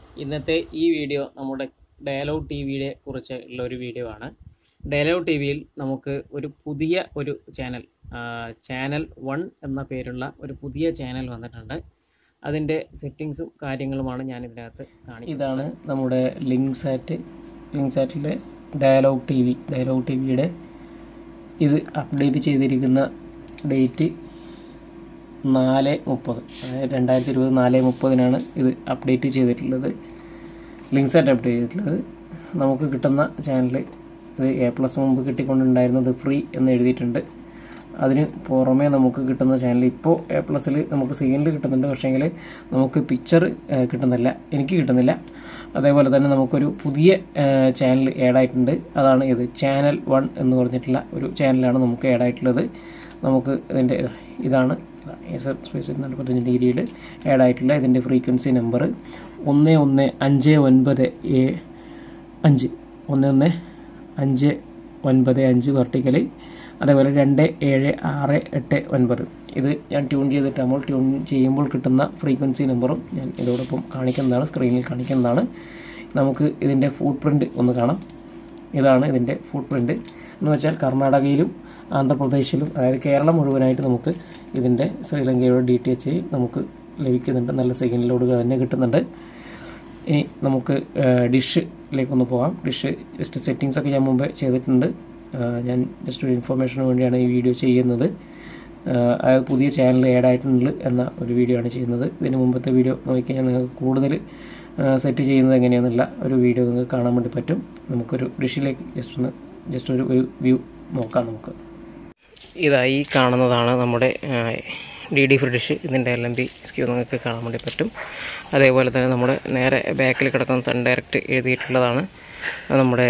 ഇന്നത്തെ ഈ വീഡിയോ നമ്മുടെ ഡയലോഗ് ടി വിയെ കുറിച്ച് ഉള്ള ഒരു വീഡിയോ ആണ് ഡയലോഗ് ടി വിയിൽ നമുക്ക് ഒരു പുതിയ ഒരു ചാനൽ ചാനൽ വൺ എന്ന പേരുള്ള ഒരു പുതിയ ചാനൽ വന്നിട്ടുണ്ട് അതിൻ്റെ സെറ്റിങ്സും കാര്യങ്ങളുമാണ് ഞാൻ ഇതിനകത്ത് കാണിക്കുന്നത് ഇതാണ് നമ്മുടെ ലിങ്ക് സാറ്റ് ലിങ്ക് സാറ്റിലെ Dialog T V Dialog T വിയുടെ ഇത് അപ്ഡേറ്റ് ചെയ്തിരിക്കുന്ന ഡേറ്റ് നാല് മുപ്പത് അതായത് രണ്ടായിരത്തി ഇരുപത് നാല് മുപ്പതിനാണ് ഇത് അപ്ഡേറ്റ് ചെയ്തിട്ടുള്ളത് ലിങ്ക് സെറ്റ് അപ്ഡേറ്റ് ചെയ്തിട്ടുള്ളത് നമുക്ക് കിട്ടുന്ന ചാനൽ ഇത് എ പ്ലസ് മുമ്പ് കിട്ടിക്കൊണ്ടുണ്ടായിരുന്നത് ഫ്രീ എന്ന് എഴുതിയിട്ടുണ്ട് അതിന് പുറമേ നമുക്ക് കിട്ടുന്ന ചാനൽ ഇപ്പോൾ എ പ്ലസ്സിൽ നമുക്ക് സീനിൽ കിട്ടുന്നുണ്ട് പക്ഷേങ്കിൽ നമുക്ക് പിക്ചർ കിട്ടുന്നില്ല എനിക്ക് കിട്ടുന്നില്ല അതേപോലെ തന്നെ നമുക്കൊരു പുതിയ ചാനൽ ആഡായിട്ടുണ്ട് അതാണ് ഇത് ചാനൽ വൺ എന്ന് പറഞ്ഞിട്ടുള്ള ഒരു ചാനലാണ് നമുക്ക് ആഡായിട്ടുള്ളത് നമുക്ക് ഇതിൻ്റെ ഇതാണ് സ്പേസ് നാൽപ്പത്തഞ്ച് ഡിഗ്രിയിൽ ആഡ് ആയിട്ടുള്ള ഇതിൻ്റെ ഫ്രീക്വൻസി നമ്പർ ഒന്ന് ഒന്ന് അഞ്ച് ഒൻപത് ഏ അഞ്ച് ഒന്ന് ഒന്ന് അഞ്ച് ഒൻപത് അഞ്ച് വെർട്ടിക്കലി അതേപോലെ രണ്ട് ഏഴ് ആറ് എട്ട് ഒൻപത് ഇത് ഞാൻ ട്യൂൺ ചെയ്തിട്ടാകുമ്പോൾ ട്യൂൺ ചെയ്യുമ്പോൾ കിട്ടുന്ന ഫ്രീക്വൻസി നമ്പറും ഞാൻ ഇതോടൊപ്പം കാണിക്കുന്നതാണ് സ്ക്രീനിൽ കാണിക്കുന്നതാണ് നമുക്ക് ഇതിൻ്റെ ഫുട് പ്രിൻ്റ് ഒന്ന് കാണാം ഇതാണ് ഇതിൻ്റെ ഫുട് പ്രിൻ്റ് എന്ന് വെച്ചാൽ കർണാടകയിലും ആന്ധ്രാപ്രദേശിലും അതായത് കേരളം മുഴുവനായിട്ട് നമുക്ക് ഇതിൻ്റെ ശ്രീലങ്കയുടെ ഡി ടി എച്ച് നമുക്ക് ലഭിക്കുന്നുണ്ട് നല്ല സിഗ്നലോട് തന്നെ കിട്ടുന്നുണ്ട് ഇനി നമുക്ക് ഡിഷിലേക്കൊന്ന് പോകാം ഡിഷ് ജസ്റ്റ് സെറ്റിങ്സ് ഒക്കെ ഞാൻ മുമ്പേ ചെയ്തിട്ടുണ്ട് ഞാൻ ജസ്റ്റ് ഒരു ഇൻഫർമേഷന് വേണ്ടിയാണ് ഈ വീഡിയോ ചെയ്യുന്നത് അതായത് പുതിയ ചാനൽ ആഡ് ആയിട്ടുണ്ട് എന്ന ഒരു വീഡിയോ ആണ് ചെയ്യുന്നത് ഇതിന് മുമ്പത്തെ വീഡിയോ നോക്കിക്കഴിഞ്ഞാൽ നിങ്ങൾക്ക് കൂടുതൽ സെറ്റ് ചെയ്യുന്നത് എങ്ങനെയാണെന്നുള്ള ഒരു വീഡിയോ നിങ്ങൾക്ക് കാണാൻ വേണ്ടി പറ്റും നമുക്കൊരു ഡിഷിലേക്ക് ജസ്റ്റ് ഒന്ന് ജസ്റ്റ് ഒരു ഒരു വ്യൂ നോക്കാം നമുക്ക് ഇതായി കാണുന്നതാണ് നമ്മുടെ ഡി ഡി ഫ്രീ ഡിഷ് ഇതിൻ്റെ എൽ എം ബി സ്ക്യൂ നിങ്ങൾക്ക് കാണാൻ വേണ്ടി പറ്റും അതേപോലെ തന്നെ നമ്മുടെ നേരെ ബാക്കിൽ കിടക്കുന്ന സൺ ഡയറക്റ്റ് എഴുതിയിട്ടുള്ളതാണ് നമ്മുടെ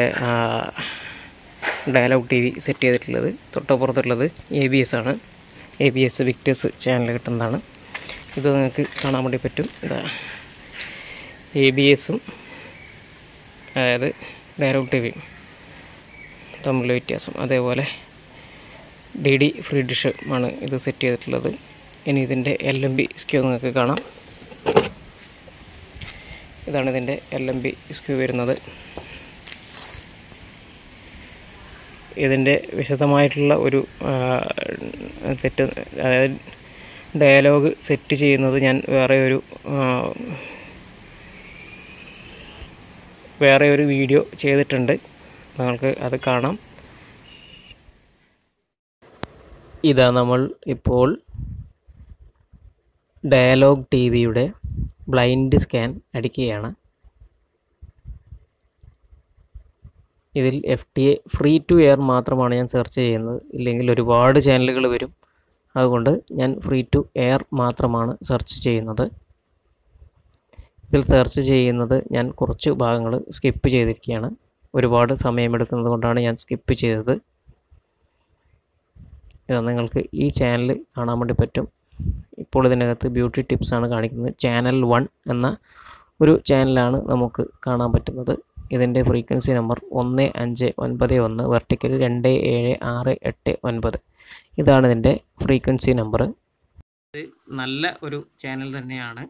ഡയലോഗ് ടി വി സെറ്റ് ചെയ്തിട്ടുള്ളത് തൊട്ടപ്പുറത്തുള്ളത് എ ബി എസ് ആണ് A B S Victers channel കിട്ടുന്നതാണ് ഇത് നിങ്ങൾക്ക് കാണാൻ വേണ്ടി പറ്റും ഇതാ എ ബി എസും അതായത് ഡയലോഗ് ടി വിയും തമ്മിലുള്ള വ്യത്യാസം അതേപോലെ ഡി ഡി ഫ്രീ ഡിഷ് ആണ് ഇത് സെറ്റ് ചെയ്തിട്ടുള്ളത് ഇനി ഇതിൻ്റെ എൽ എം ബി സ്ക്യൂ നിങ്ങൾക്ക് കാണാം ഇതാണ് ഇതിൻ്റെ എൽ എം ബി സ്ക്യൂ വരുന്നത് ഇതിൻ്റെ വിശദമായിട്ടുള്ള ഒരു തെറ്റ് അതായത് ഡയലോഗ് സെറ്റ് ചെയ്യുന്നത് ഞാൻ വേറെ ഒരു വേറെ ഒരു വീഡിയോ ചെയ്തിട്ടുണ്ട് നിങ്ങൾക്ക് അത് കാണാം ഇതാ നമ്മൾ ഇപ്പോൾ ഡയലോഗ് ടി വിയുടെ ബ്ലൈൻഡ് സ്കാൻ അടിക്കുകയാണ് ഇതിൽ F T A free to air മാത്രമാണ് ഞാൻ സെർച്ച് ചെയ്യുന്നത് ഇല്ലെങ്കിൽ ഒരുപാട് ചാനലുകൾ വരും അതുകൊണ്ട് ഞാൻ ഫ്രീ ടു എയർ മാത്രമാണ് സെർച്ച് ചെയ്യുന്നത് ഇതിൽ സെർച്ച് ചെയ്യുന്നത് ഞാൻ കുറച്ച് ഭാഗങ്ങൾ സ്കിപ്പ് ചെയ്തിരിക്കുകയാണ് ഒരുപാട് സമയമെടുക്കുന്നത് കൊണ്ടാണ് ഞാൻ സ്കിപ്പ് ചെയ്തത് ഇതാ നിങ്ങൾക്ക് ഈ ചാനൽ കാണാൻ വേണ്ടി പറ്റും ഇപ്പോൾ ഇതിനകത്ത് ബ്യൂട്ടി ടിപ്സാണ് കാണിക്കുന്നത് ചാനൽ വൺ എന്ന ഒരു ചാനലാണ് നമുക്ക് കാണാൻ പറ്റുന്നത് ഇതിൻ്റെ ഫ്രീക്വൻസി നമ്പർ ഒന്ന് അഞ്ച് ഒൻപത് ഒന്ന് വെർട്ടിക്കൽ രണ്ട് ഏഴ് ആറ് എട്ട് ഒൻപത് ഇതാണ് ഇതിൻ്റെ ഫ്രീക്വൻസി നമ്പർ ഇത് നല്ല ഒരു ചാനൽ തന്നെയാണ്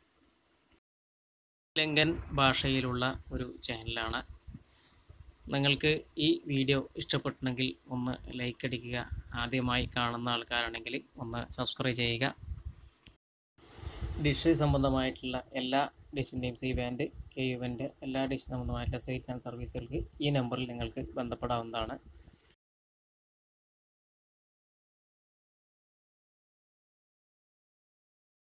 ലങ്കൻ ഭാഷയിലുള്ള ഒരു ചാനലാണ് നിങ്ങൾക്ക് ഈ വീഡിയോ ഇഷ്ടപ്പെട്ടുണ്ടെങ്കിൽ ഒന്ന് ലൈക്ക് അടിക്കുക ആദ്യമായി കാണുന്ന ആൾക്കാരാണെങ്കിൽ ഒന്ന് സബ്സ്ക്രൈബ് ചെയ്യുക ഡിഷ് സംബന്ധമായിട്ടുള്ള എല്ലാ ഡിഷിൻ്റെയും C band K U band എല്ലാ ഡിഷ് സംബന്ധമായിട്ടുള്ള സെയിൽസ് ആൻഡ് സർവീസുകൾക്ക് ഈ നമ്പറിൽ നിങ്ങൾക്ക് ബന്ധപ്പെടാവുന്നതാണ്